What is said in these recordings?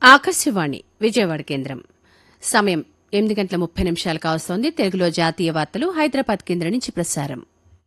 ఆకాశవాణి విజయవాడ కేంద్రం సమయం ఎనిమిది గంటల ముప్పై నిమిషాలు కావస్తోంది తెలుగులో జాతీయ వార్తలు హైదరాబాద్ కేంద్రం నుంచి ప్రసారం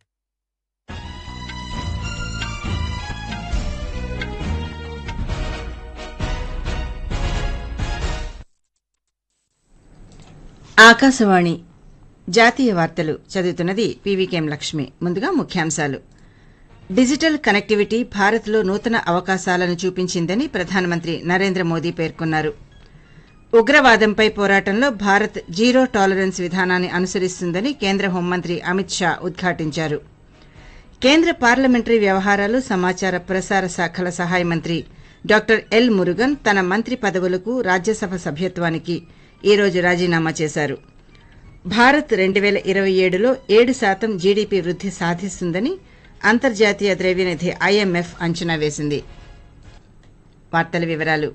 ఆకాశవాణి జాతీయ వార్తలు చదువుతున్నది పీవీకేఎం లక్ష్మి ముందుగా ముఖ్యాంశాలు డిజిటల్ కనెక్టివిటీ భారత్లో నూతన అవకాశాలను చూపించిందని ప్రధానమంత్రి నరేంద్ర మోదీ పేర్కొన్నారు ఉగ్రవాదంపై పోరాటంలో భారత్ జీరో టాలరెన్స్ విధానాన్ని అనుసరిస్తుందని కేంద్ర హోంమంత్రి అమిత్ షా ఉద్ఘాటించారు కేంద్ర పార్లమెంటరీ వ్యవహారాలు సమాచార ప్రసార శాఖల సహాయ మంత్రి డాక్టర్ ఎల్ మురుగన్ తన మంత్రి పదవులకు రాజ్యసభ సభ్యత్వానికి ఈ రోజు రాజీనామా చేశారు భారత్ రెండు వేల ఇరవై ఏడులో ఏడు శాతం జీడీపీ వృద్ధి సాధిస్తుందని అంతర్జాతీయ ద్రవ్యనిధి ఐఎంఎఫ్ అంచనా వేసింది వార్తల వివరాలు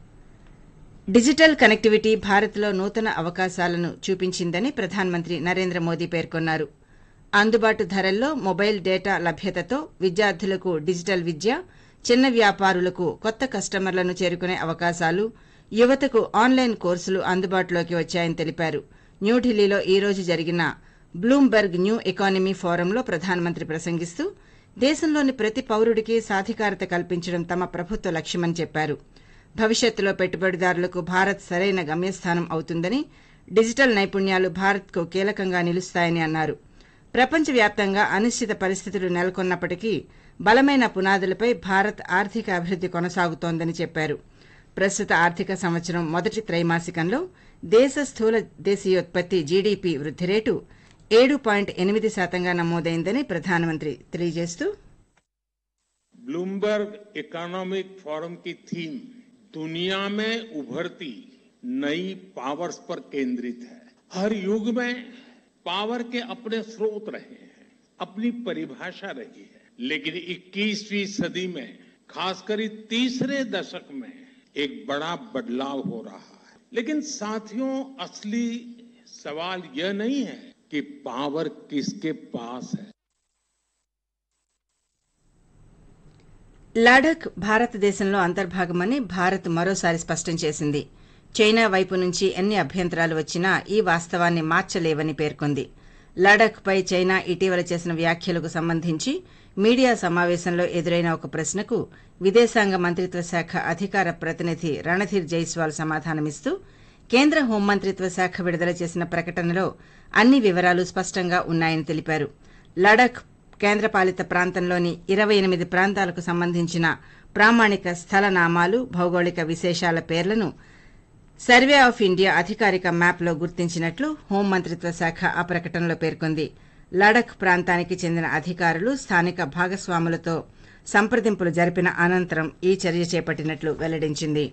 డిజిటల్ కనెక్టివిటీ భారత్లో నూతన అవకాశాలను చూపించిందని ప్రధానమంత్రి నరేంద్ర మోదీ పేర్కొన్నారు అందుబాటు ధరల్లో మొబైల్ డేటా లభ్యతతో విద్యార్థులకు డిజిటల్ విద్య చిన్న వ్యాపారులకు కొత్త కస్టమర్లను చేరుకునే అవకాశాలు యువతకు ఆన్లైన్ కోర్సులు అందుబాటులోకి వచ్చాయని తెలిపారు న్యూఢిల్లీలో ఈ రోజు జరిగిన బ్లూంబెర్గ్ న్యూ ఎకానమీ ఫోరంలో ప్రధానమంత్రి ప్రసంగిస్తూ దేశంలోని ప్రతి పౌరుడికి సాధికారత కల్పించడం తమ ప్రభుత్వ లక్ష్యమని చెప్పారు భవిష్యత్తులో పెట్టుబడిదారులకు భారత్ సరైన గమ్యస్థానం అవుతుందని డిజిటల్ నైపుణ్యాలు భారత్కు కీలకంగా నిలుస్తాయని అన్నారు ప్రపంచవ్యాప్తంగా అనిశ్చిత పరిస్థితులు నెలకొన్నప్పటికీ బలమైన పునాదులపై భారత్ ఆర్థిక అభివృద్ధి కొనసాగుతోందని చెప్పారు ప్రస్తుత ఆర్థిక సంవత్సరం మొదటి త్రైమాసికంలో దేశ స్థూల దేశీయోత్పత్తి జీడీపీ వృద్ధి రేటు ఏడు పాయింట్ ఎనిమిది శాతంగా నమోదైందని ప్రధానమంత్రి తెలియజేస్తూ ब्लूमबर्ग इकोनॉमिक फोरम की थीम दुनिया में उभरती नई पावर्स पर केंद्रित है हर युग में पावर के अपने स्रोत रहे हैं अपनी परिभाषा रही है लेकिन 21वीं सदी में खासकर इस तीसरे दशक में एक बड़ा बदलाव हो रहा है लेकिन साथियों असली सवाल यह नहीं है कि पावर किसके पास है లడాక్ భారతదేశంలో అంతర్భాగమని భారత్ మరోసారి స్పష్టం చేసింది చైనా వైపు నుంచి ఎన్ని అభ్యంతరాలు వచ్చినా ఈ వాస్తవాన్ని మార్చలేవని పేర్కొంది లడాఖ్పై చైనా ఇటీవల చేసిన వ్యాఖ్యలకు సంబంధించి మీడియా సమావేశంలో ఎదురైన ఒక ప్రశ్నకు విదేశాంగ మంత్రిత్వ శాఖ అధికార ప్రతినిధి రణధీర్ జైస్వాల్ సమాధానమిస్తూ కేంద్ర హోంమంత్రిత్వ శాఖ విడుదల చేసిన ప్రకటనలో అన్ని వివరాలు స్పష్టంగా ఉన్నాయని తెలిపారు లడాక్ కేంద్రపాలిత ప్రాంతంలోని ఇరవై ఎనిమిది ప్రాంతాలకు సంబంధించిన ప్రామాణిక స్థల నామాలు భౌగోళిక విశేషాల పేర్లను సర్వే ఆఫ్ ఇండియా అధికారిక మ్యాప్లో గుర్తించినట్లు హోంమంత్రిత్వ శాఖ ఆ ప్రకటనలో పేర్కొంది లడఖ్ ప్రాంతానికి చెందిన అధికారులు స్థానిక భాగస్వాములతో సంప్రదింపులు జరిపిన అనంతరం ఈ చర్య చేపట్టినట్లు వెల్లడించింది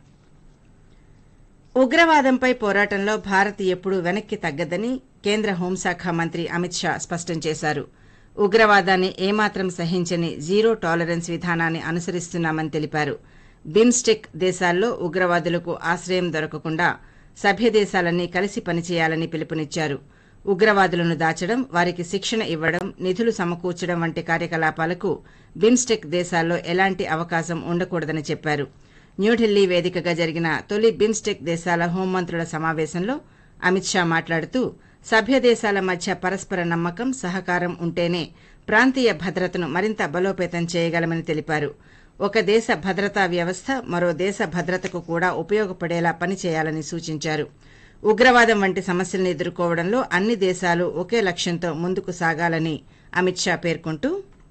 ఉగ్రవాదంపై పోరాటంలో భారత్ ఎప్పుడూ వెనక్కి తగ్గదని కేంద్ర హోంశాఖ మంత్రి అమిత్ షా స్పష్టం చేశారు ఉగ్రవాదాన్ని ఏమాత్రం సహించని జీరో టాలరెన్స్ విధానాన్ని అనుసరిస్తున్నామని తెలిపారు బిమ్స్టెక్ దేశాల్లో ఉగ్రవాదులకు ఆశ్రయం దొరకకుండా సభ్య దేశాలన్నీ కలిసి పనిచేయాలని పిలుపునిచ్చారు ఉగ్రవాదులను దాచడం వారికి శిక్షణ ఇవ్వడం నిధులు సమకూర్చడం వంటి కార్యకలాపాలకు బిమ్స్టెక్ దేశాల్లో ఎలాంటి అవకాశం ఉండకూడదని చెప్పారు న్యూఢిల్లీ వేదికగా జరిగిన తొలి బిమ్స్టెక్ దేశాల హోంమంత్రుల సమావేశంలో అమిత్ షా మాట్లాడుతూ సభ్య దేశాల మధ్య పరస్పర నమ్మకం సహకారం ఉంటేనే ప్రాంతీయ భద్రతను మరింత బలోపేతం చేయగలమని తెలిపారు ఒక దేశ భద్రతా వ్యవస్థ మరో దేశ భద్రతకు కూడా ఉపయోగపడేలా పనిచేయాలని సూచించారు ఉగ్రవాదం వంటి సమస్యలను ఎదుర్కోవడంలో అన్ని దేశాలు ఒకే లక్ష్యంతో ముందుకు సాగాలని అమిత్ షా పేర్కొంటూ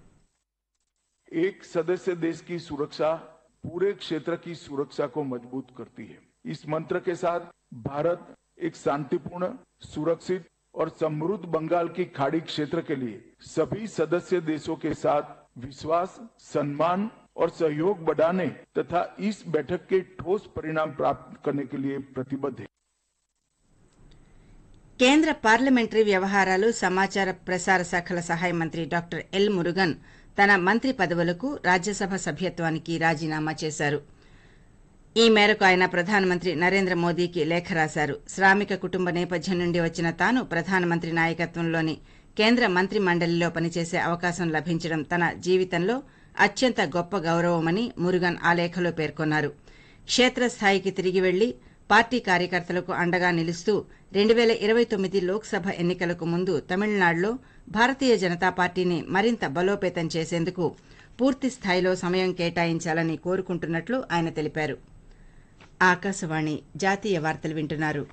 एक सदस्य देश की सुरक्षा पूरे क्षेत्र की सुरक्षा को मजबूत करती है इस मंत्र के साथ भारत एक शांतिपूर्ण सुरक्षित और समृद्ध बंगाल की खाड़ी क्षेत्र के लिए सभी सदस्य देशों के साथ विश्वास सम्मान और सहयोग बढ़ाने तथा इस बैठक के ठोस परिणाम प्राप्त करने के लिए प्रतिबद्ध है కేంద్ర పార్లమెంటరీ వ్యవహారాలు సమాచార ప్రసార శాఖల సహాయ మంత్రి డాక్టర్ ఎల్ మురుగన్ తన మంత్రి పదవులకు రాజ్యసభ సభ్యత్వానికి రాజీనామా చేశారు ఈ మేరకు ఆయన ప్రధానమంత్రి నరేంద్ర మోదీకి లేఖ రాశారు శ్రామిక కుటుంబ నేపథ్యం నుండి వచ్చిన తాను ప్రధానమంత్రి నాయకత్వంలోని కేంద్ర మంత్రి మండలిలో పనిచేసే అవకాశం లభించడం తన జీవితంలో అత్యంత గొప్ప గౌరవమని మురుగన్ ఆ లేఖలో పేర్కొన్నారు క్షేత్రస్థాయికి తిరిగి వెళ్లి పార్టీ కార్యకర్తలకు అండగా నిలుస్తూ రెండు వేల ఇరవై తొమ్మిది లోక్సభ ఎన్నికలకు ముందు తమిళనాడులో భారతీయ జనతా పార్టీని మరింత బలోపేతం చేసేందుకు పూర్తి స్థాయిలో సమయం కేటాయించాలని కోరుకుంటున్నట్లు ఆయన తెలిపారు ఆకాశవాణి జాతీయ వార్తలు వింటున్నారు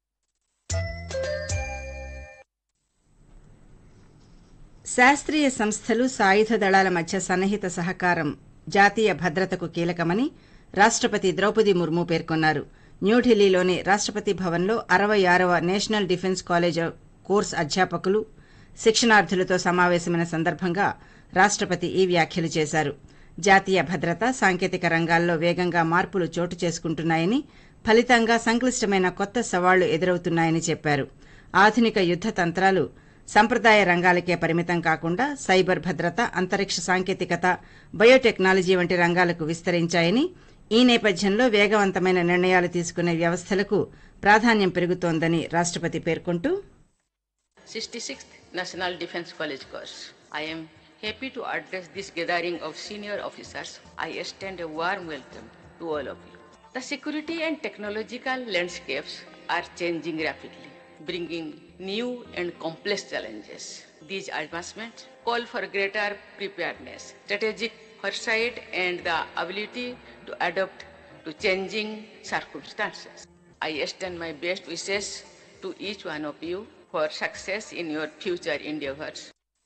శాస్త్రీయ సంస్థలు సాయుధ దళాల మధ్య సన్నిహిత సహకారం జాతీయ భద్రతకు కీలకమని రాష్టపతి ద్రౌపది ముర్ము పేర్కొన్నారు న్యూఢిల్లీలోని రాష్టపతి భవన్లో అరవై ఆరవ నేషనల్ డిఫెన్స్ కాలేజ్ కోర్స్ అధ్యాపకులు శిక్షణార్థులతో సమావేశమైన సందర్భంగా రాష్టపతి ఈ వ్యాఖ్యలు చేశారు జాతీయ భద్రత సాంకేతిక రంగాల్లో వేగంగా మార్పులు చోటు చేసుకుంటున్నాయని ఫలితంగా సంక్లిష్టమైన కొత్త సవాళ్లు ఎదురవుతున్నాయని చెప్పారు ఆధునిక యుద్ద తంత్రాలు సంప్రదాయ రంగాలకే పరిమితం కాకుండా సైబర్ భద్రత అంతరిక్ష సాంకేతికత బయోటెక్నాలజీ వంటి రంగాలకు విస్తరించాయని ఈ నేపథ్యంలో వేగవంతమైన నిర్ణయాలు తీసుకునే వ్యవస్థలకు ప్రాధాన్యం పెరుగుతోందని రాష్టపతి పేర్కొంటూ 66th National Defense College course. I am happy to address this gathering of senior officers. I extend a warm welcome to all of you. The security and technological landscapes are changing rapidly, bringing new and complex challenges. These advancements call for greater preparedness, strategic foresight, and the ability to adapt to changing circumstances. I extend my best wishes to each one of you for success in your future endeavors.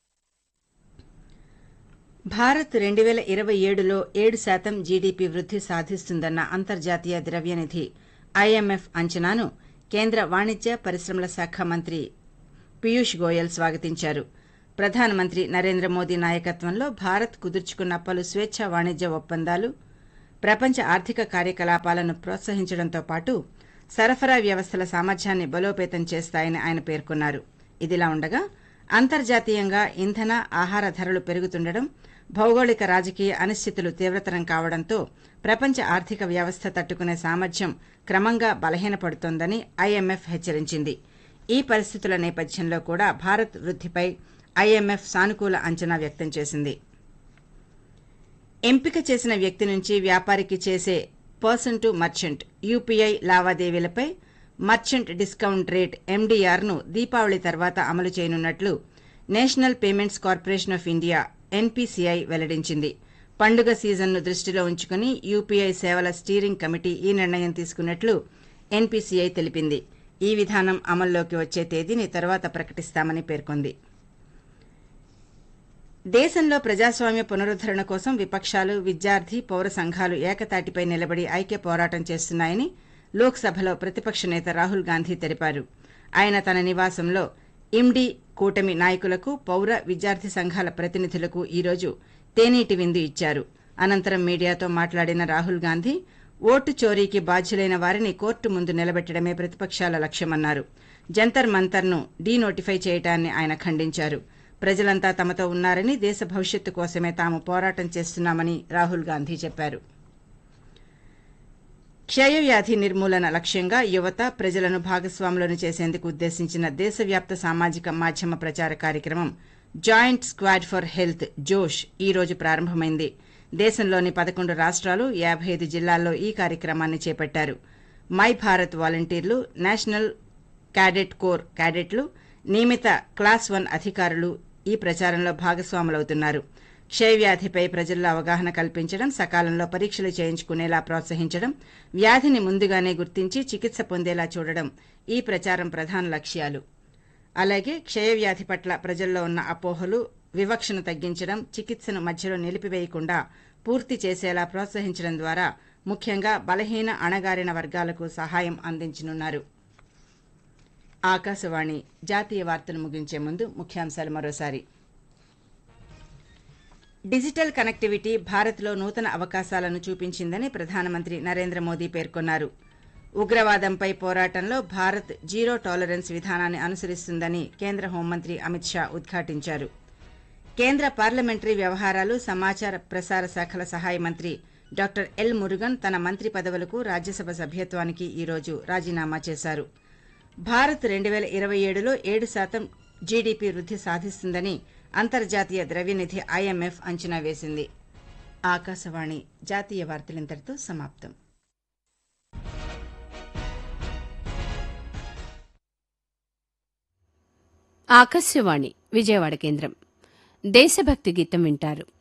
Bharat రెండు వేల ఇరవై ఏడులో ఏడు శాతం GDP వృద్ధి సాధిస్తుందన్న అంతర్జాతీయ ద్రవ్యనిధి IMF అంచనాను కేంద్ర వాణిజ్య పరిశ్రమల శాఖ మంత్రి పీయూష్ గోయల్ స్వాగతించారు ప్రధానమంత్రి నరేంద్ర మోదీ నాయకత్వంలో భారత్ కుదుర్చుకున్న పలు స్వేచ్ఛ వాణిజ్య ఒప్పందాలు ప్రపంచ ఆర్థిక కార్యకలాపాలను ప్రోత్సహించడంతో పాటు సరఫరా వ్యవస్థల సామర్థ్యాన్ని బలోపేతం చేస్తాయని ఆయన పేర్కొన్నారు ఇదిలా ఉండగా అంతర్జాతీయంగా ఇంధన ఆహార ధరలు పెరుగుతుండడం భౌగోళిక రాజకీయ అనిశ్చితులు తీవ్రతరం కావడంతో ప్రపంచ ఆర్థిక వ్యవస్థ తట్టుకునే సామర్థ్యం క్రమంగా బలహీనపడుతోందని ఐఎంఎఫ్ హెచ్చరించింది ఈ పరిస్థితుల నేపథ్యంలో కూడా భారత్ వృద్ధిపై ఐఎంఎఫ్ సానుకూల అంచనా వ్యక్తం చేసింది ఎంపిక చేసిన వ్యక్తి నుంచి వ్యాపారికి చేసే పర్సన్ టు మర్చెంట్ యూపీఐ లావాదేవీలపై మర్చెంట్ డిస్కౌంట్ రేట్ ఎండీఆర్ను దీపావళి తర్వాత అమలు చేయనున్నట్లు national payments corporation of India NPCI వెల్లడించింది పండుగ సీజన్ను దృష్టిలో ఉంచుకుని యూపీఐ సేవల స్టీరింగ్ కమిటీ ఈ నిర్ణయం తీసుకున్నట్లు ఎన్పీసీఐ తెలిపింది ఈ విధానం అమల్లోకి వచ్చే తేదీని తర్వాత ప్రకటిస్తామని పేర్కొంది దేశంలో ప్రజాస్వామ్య పునరుద్దరణ కోసం విపక్షాలు విద్యార్థి పౌర సంఘాలు ఏకతాటిపై నిలబడి ఐక్య పోరాటం చేస్తున్నాయని లోక్సభలో ప్రతిపక్ష నేత రాహుల్ గాంధీ తెలిపారు ఆయన తన నివాసంలో ఇమ్డి కూటమి నాయకులకు పౌర విద్యార్థి సంఘాల ప్రతినిధులకు ఈరోజు తేనీటి విందు ఇచ్చారు అనంతరం మీడియాతో మాట్లాడిన రాహుల్ గాంధీ ఓటు చోరీకి బాధ్యులైన వారిని కోర్టు ముందు నిలబెట్టడమే ప్రతిపక్షాల లక్ష్యమన్నారు జంతర్ మంతర్ను డీనోటిఫై చేయడాన్ని ఆయన ఖండించారు ప్రజలంతా తమతో ఉన్నారని దేశ భవిష్యత్తు కోసమే తాము పోరాటం చేస్తున్నామని రాహుల్ గాంధీ చెప్పారు క్షయవ్యాధి నిర్మూలన లక్ష్యంగా యువత ప్రజలను భాగస్వాములను చేసేందుకు ఉద్దేశించిన దేశవ్యాప్త సామాజిక మాధ్యమ ప్రచార కార్యక్రమం జాయింట్ స్క్వాడ్ ఫర్ హెల్త్ జోష్ ఈ రోజు ప్రారంభమైంది దేశంలోని పదకొండు రాష్ట్రాలు యాభై ఐదు జిల్లాల్లో ఈ కార్యక్రమాన్ని చేపట్టారు మై భారత్ వాలంటీర్లు నేషనల్ క్యాడెట్ కోర్ క్యాడెట్లు నియమిత క్లాస్ వన్ అధికారులు ఈ ప్రచారంలో భాగస్వాములవుతున్నారు క్షయవ్యాధిపై ప్రజల్లో అవగాహన కల్పించడం సకాలంలో పరీక్షలు చేయించుకునేలా ప్రోత్సహించడం వ్యాధిని ముందుగానే గుర్తించి చికిత్స పొందేలా చూడడం ఈ ప్రచారం ప్రధాన లక్ష్యాలు అలాగే క్షయవ్యాధి పట్ల ప్రజల్లో ఉన్న అపోహలు వివక్షను తగ్గించడం చికిత్సను మధ్యలో నిలిపివేయకుండా పూర్తి చేసేలా ప్రోత్సహించడం ద్వారా ముఖ్యంగా బలహీన అణగారిన వర్గాలకు సహాయం అందించనున్నారు ఆకాశవాణి జాతీయ వార్తలు ముగించే ముందు ముఖ్యాంశాలు మరోసారి డిజిటల్ కనెక్టివిటీ భారత్లో నూతన అవకాశాలను చూపించిందని ప్రధానమంత్రి నరేంద్ర మోదీ పేర్కొన్నారు ఉగ్రవాదంపై పోరాటంలో భారత్ జీరో టాలరెన్స్ విధానాన్ని అనుసరిస్తుందని కేంద్ర హోంమంత్రి అమిత్ షా ఉద్ఘాటించారు కేంద్ర పార్లమెంటరీ వ్యవహారాలు సమాచార ప్రసార శాఖల సహాయ మంత్రి డాక్టర్ ఎల్ మురుగన్ తన మంత్రి పదవులకు రాజ్యసభ సభ్యత్వానికి ఈరోజు రాజీనామా చేశారు భారత్ రెండు వేల ఇరవై ఏడులో ఏడు శాతం జీడీపీ వృద్ధి సాధిస్తుందని అంతర్జాతీయ ద్రవ్యనిధి ఐఎంఎఫ్ అంచనా వేసింది ఆకాశవాణి జాతీయ వార్తలింతటితో సమాప్తం ఆకాశవాణి విజయవాడ కేంద్రం దేశభక్తి గీతం వింటారు